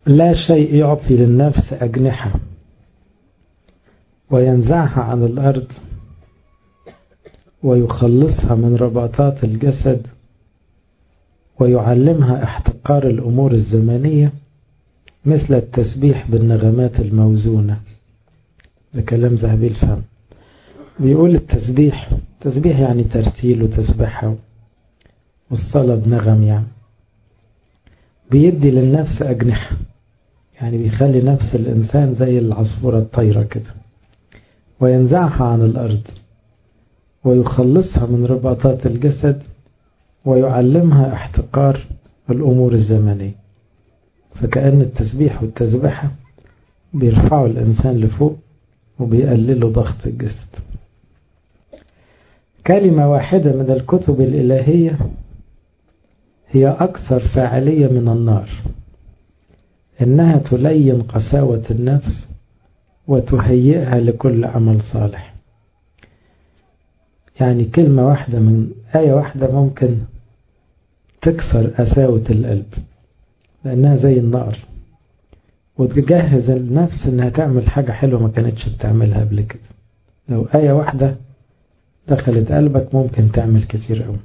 لا شيء يعطي للنفس أجنحة وينزعها عن الأرض ويخلصها من رباطات الجسد ويعلمها احتقار الأمور الزمنية مثل التسبيح بالنغمات الموزونة ده كلام ذهبي الفهم بيقول التسبيح تسبيح يعني ترتيل وتسبحة والصلاة بنغم يعني بيدي للنفس أجنحة يعني بيخلي نفس الإنسان زي العصفورة الطايرة كده وينزعها عن الأرض ويخلصها من رباطات الجسد ويعلمها احتقار الأمور الزمنية فكأن التسبيح والتسبحة بيرفعوا الإنسان لفوق وبيقللوا ضغط الجسد كلمة واحدة من الكتب الإلهية هي أكثر فاعلية من النار إنها تلين قساوة النفس وتهيئها لكل عمل صالح يعني كلمة واحدة من آية واحدة ممكن تكسر قساوة القلب لأنها زي النار وتجهز النفس إنها تعمل حاجة حلوة ما كانتش بتعملها قبل كده لو آية واحدة دخلت قلبك ممكن تعمل كتير قوي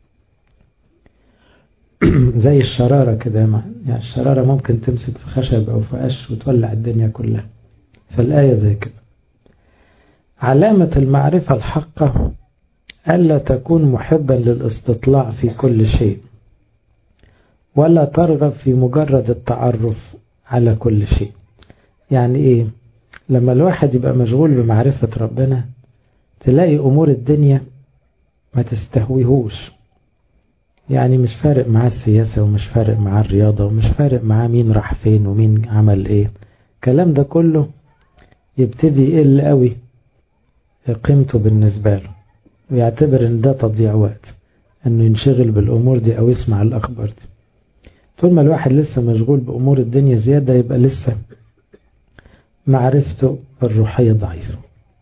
زي الشرارة كده يعني الشرارة ممكن تمسك في خشب أو في قش وتولع الدنيا كلها فالآية زي كده علامة المعرفة الحقة ألا تكون محبا للاستطلاع في كل شيء ولا ترغب في مجرد التعرف على كل شيء يعني إيه لما الواحد يبقى مشغول بمعرفة ربنا تلاقي أمور الدنيا ما تستهويهوش يعني مش فارق معاه السياسة ومش فارق معاه الرياضة ومش فارق معاه مين راح فين ومين عمل ايه الكلام ده كله يبتدي يقل قوي قيمته بالنسبة له ويعتبر ان ده تضييع وقت انه ينشغل بالامور دي او يسمع الاخبار دي طول ما الواحد لسه مشغول بامور الدنيا زيادة يبقى لسه معرفته الروحية ضعيفة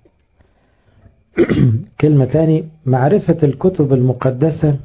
كلمة تاني معرفة الكتب المقدسة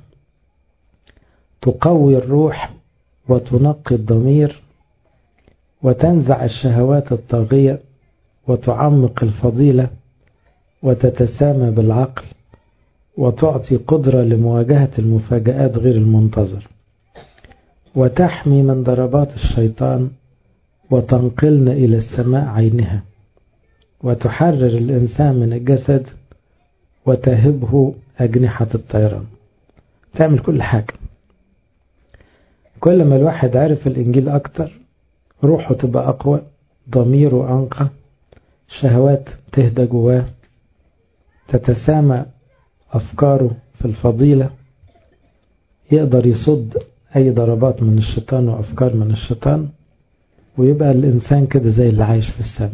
تقوي الروح وتنقي الضمير وتنزع الشهوات الطاغية وتعمق الفضيلة وتتسامى بالعقل وتعطي قدرة لمواجهة المفاجآت غير المنتظر وتحمي من ضربات الشيطان وتنقلنا إلى السماء عينها وتحرر الإنسان من الجسد وتهبه أجنحة الطيران تعمل كل حاجة كل ما الواحد عرف الإنجيل أكتر روحه تبقى أقوى ضميره أنقى شهوات تهدى جواه تتسامى أفكاره في الفضيلة يقدر يصد أي ضربات من الشيطان وأفكار من الشيطان ويبقى الإنسان كده زي اللي عايش في السماء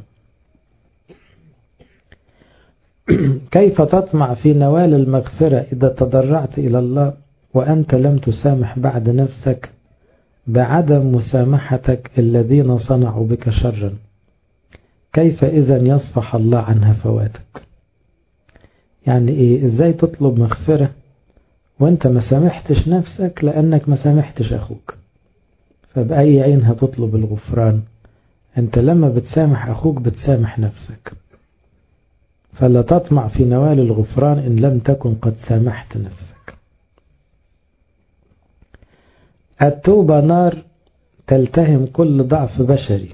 كيف تطمع في نوال المغفرة إذا تضرعت إلى الله وأنت لم تسامح بعد نفسك بعدم مسامحتك الذين صنعوا بك شرا كيف إذا يصفح الله عن هفواتك يعني إيه إزاي تطلب مغفرة وأنت ما سامحتش نفسك لأنك ما سامحتش أخوك فبأي عين هتطلب الغفران أنت لما بتسامح أخوك بتسامح نفسك فلا تطمع في نوال الغفران إن لم تكن قد سامحت نفسك التوبة نار تلتهم كل ضعف بشري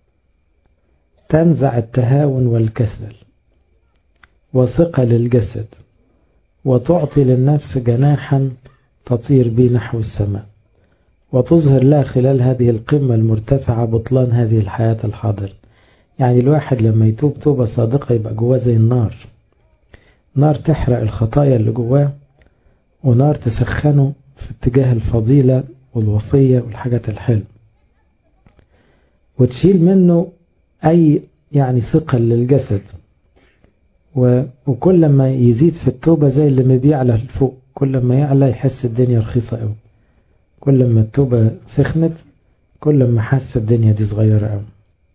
تنزع التهاون والكسل وثقل الجسد وتعطي للنفس جناحا تطير به نحو السماء وتظهر لها خلال هذه القمة المرتفعة بطلان هذه الحياة الحاضرة يعني الواحد لما يتوب توبة صادقة يبقى جواه زي النار نار تحرق الخطايا اللي جواه ونار تسخنه في اتجاه الفضيلة والوصية والحاجات الحلوة وتشيل منه أي يعني ثقل للجسد وكل ما يزيد في التوبة زي اللي ما بيعلى لفوق كل ما يعلى يحس الدنيا رخيصة قوي كل ما التوبة سخنت كل ما حس الدنيا دي صغيرة قوي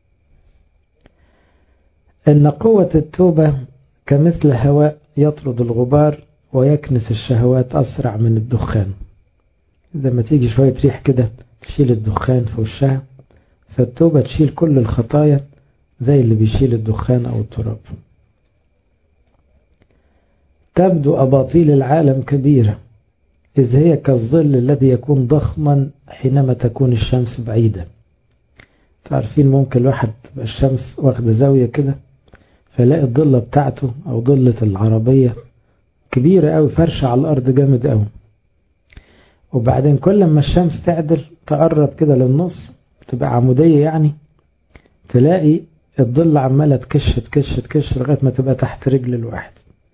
إن قوة التوبة كمثل هواء يطرد الغبار ويكنس الشهوات أسرع من الدخان إذا ما تيجي شوية ريح كده تشيل الدخان في وشها فالتوبة تشيل كل الخطايا زي اللي بيشيل الدخان أو التراب تبدو أباطيل العالم كبيرة إذ هي كالظل الذي يكون ضخما حينما تكون الشمس بعيدة تعرفين ممكن الواحد تبقى الشمس واخدة زاوية كده فلاقي الضلة بتاعته أو ضلة العربية كبيرة أوي فرشة على الأرض جامد أوي وبعدين كل ما الشمس تعدل تقرب كده للنص تبقى عمودية يعني تلاقي الضلة عمالة تكش تكش تكش لغاية ما تبقى تحت رجل الواحد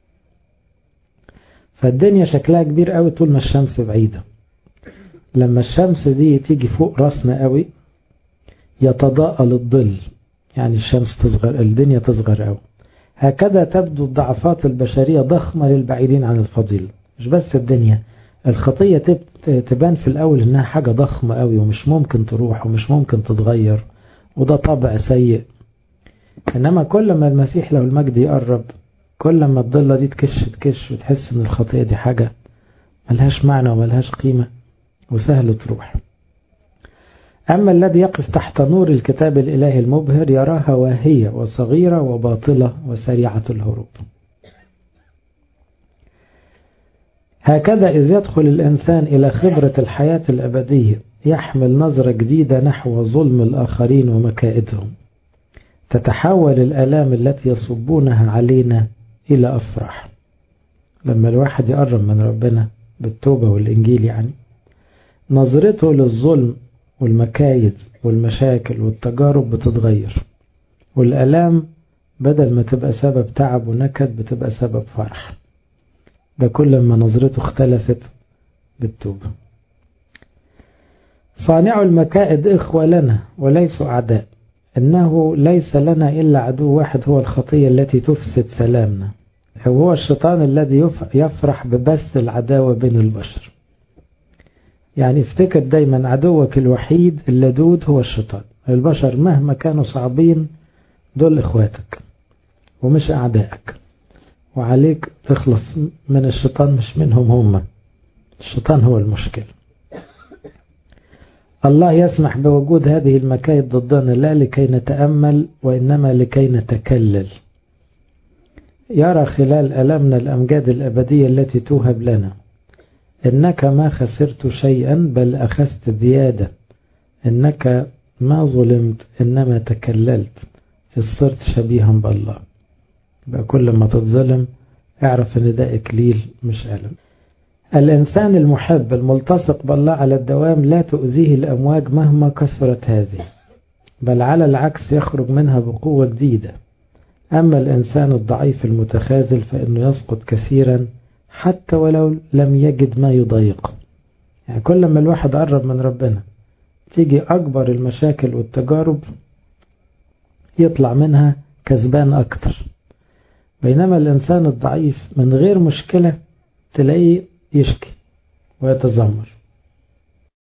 فالدنيا شكلها كبير قوي طول ما الشمس بعيدة لما الشمس دي تيجي فوق راسنا قوي يتضاءل الظل يعني الشمس تصغر الدنيا تصغر قوي هكذا تبدو الضعفات البشرية ضخمة للبعيدين عن الفضيلة مش بس الدنيا الخطية تبان في الأول إنها حاجة ضخمة قوي ومش ممكن تروح ومش ممكن تتغير وده طبع سيء إنما كل ما المسيح له المجد يقرب كل ما الضلة دي تكش تكش وتحس إن الخطية دي حاجة ملهاش معنى وملهاش قيمة وسهل تروح أما الذي يقف تحت نور الكتاب الإلهي المبهر يراها واهية وصغيرة وباطلة وسريعة الهروب هكذا إذ يدخل الإنسان إلى خبرة الحياة الأبدية يحمل نظرة جديدة نحو ظلم الآخرين ومكائدهم تتحول الآلام التي يصبونها علينا إلى أفراح لما الواحد يقرب من ربنا بالتوبة والإنجيل يعني نظرته للظلم والمكايد والمشاكل والتجارب بتتغير والألام بدل ما تبقى سبب تعب ونكد بتبقى سبب فرح ده كل ما نظرته اختلفت بالتوبة صانع المكائد إخوة لنا وليسوا أعداء إنه ليس لنا إلا عدو واحد هو الخطية التي تفسد سلامنا هو الشيطان الذي يفرح ببث العداوة بين البشر يعني افتكر دايما عدوك الوحيد اللدود هو الشيطان البشر مهما كانوا صعبين دول اخواتك ومش اعدائك وعليك تخلص من الشيطان مش منهم هم الشيطان هو المشكلة الله يسمح بوجود هذه المكايد ضدنا لا لكي نتأمل وإنما لكي نتكلل يرى خلال ألمنا الأمجاد الأبدية التي توهب لنا إنك ما خسرت شيئا بل أخذت زيادة إنك ما ظلمت إنما تكللت صرت شبيها بالله بقى كل ما تتظلم اعرف ان ده اكليل مش ألم الإنسان المحب الملتصق بالله على الدوام لا تؤذيه الأمواج مهما كثرت هذه بل على العكس يخرج منها بقوة جديدة أما الإنسان الضعيف المتخاذل فإنه يسقط كثيرا حتى ولو لم يجد ما يضايقه يعني كل ما الواحد قرب من ربنا تيجي أكبر المشاكل والتجارب يطلع منها كسبان أكتر بينما الإنسان الضعيف من غير مشكلة تلاقيه يشكي ويتذمر